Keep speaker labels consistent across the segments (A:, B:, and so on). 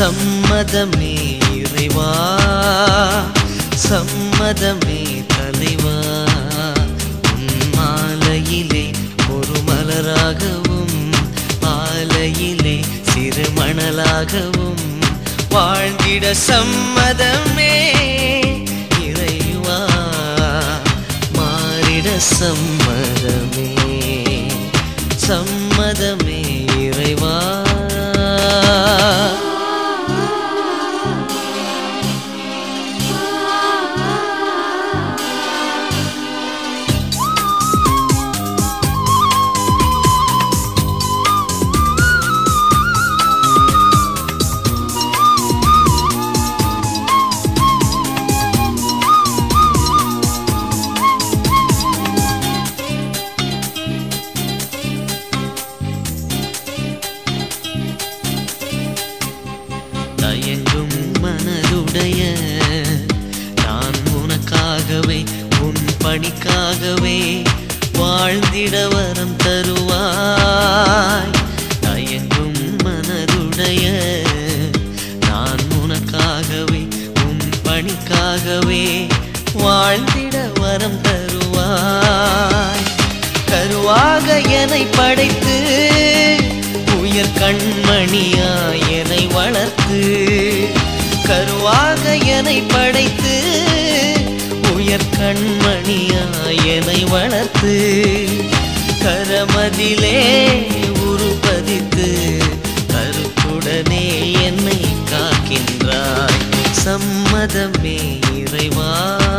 A: சம்மதமே இறைவா சம்மதமே தலைவா உன் மாலையிலே ஒரு மலராகவும் ஆலையிலே சிறு மணலாகவும் வாழ்ந்திட சம்மதமே இறைவா மாறிட சம்மதமே சம்மதமே இறைவா தயங்கும் மனதுடைய நான் உனக்காகவே உன் பணிக்காகவே வாழ்ந்திட வரம் தருவாய் தயங்கும் மனதுடைய நான் உனக்காகவே உன் பணிக்காகவே வாழ்ந்திட வரம் தருவாய் கருவாக என்னை படைத்து உயர் கண்மணியாய் என்னை வளர்த்து கருவாக என்னை படைத்து உயர் கண்மணியாய் என்னை வளர்த்து கரமதிலே உருபதித்து கருத்துடனே என்னை காக்கின்றாய் சம்மதமே இறைவா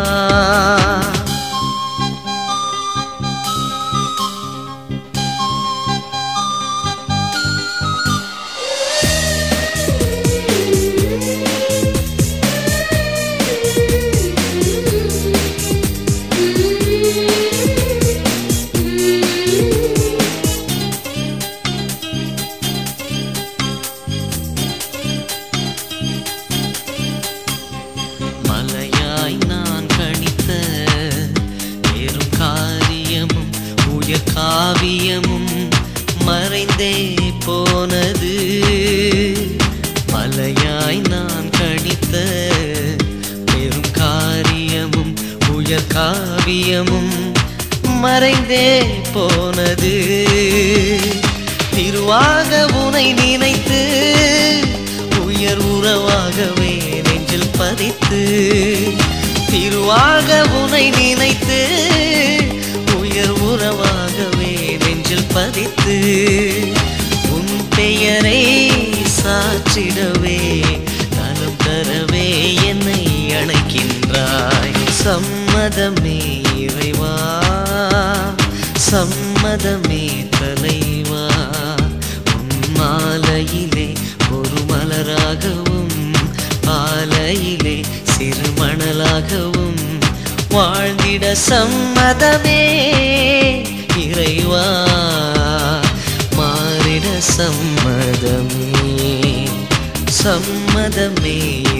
A: மலையாய் நான் கணித்த பெரும் காரியமும் உயர் காவியமும் மறைந்தே போனது மலையாய் நான் கணித்த பெரும் காரியமும் உயர் காவியமும் மறைந்தே போனது திருவாக உனை நினைத்து உயர் உறவாகவே நெஞ்சில் பதித்து திருவாக உனை நினைத்து உயர் உறவாகவே நெஞ்சில் பதித்து உன் பெயரை சாற்றிடவே நலம் தரவே என்னை அழைக்கின்றாய் சம்மதமே இறைவா சம்மதமே தலைவா உன் மாலையிலே ஒரு மலராகவும் பாலையிலே சிறு மணலாகவும் வாழ்ந்திட சம்மதமே இறைவா மாறிட சம்மதமே சம்மதமே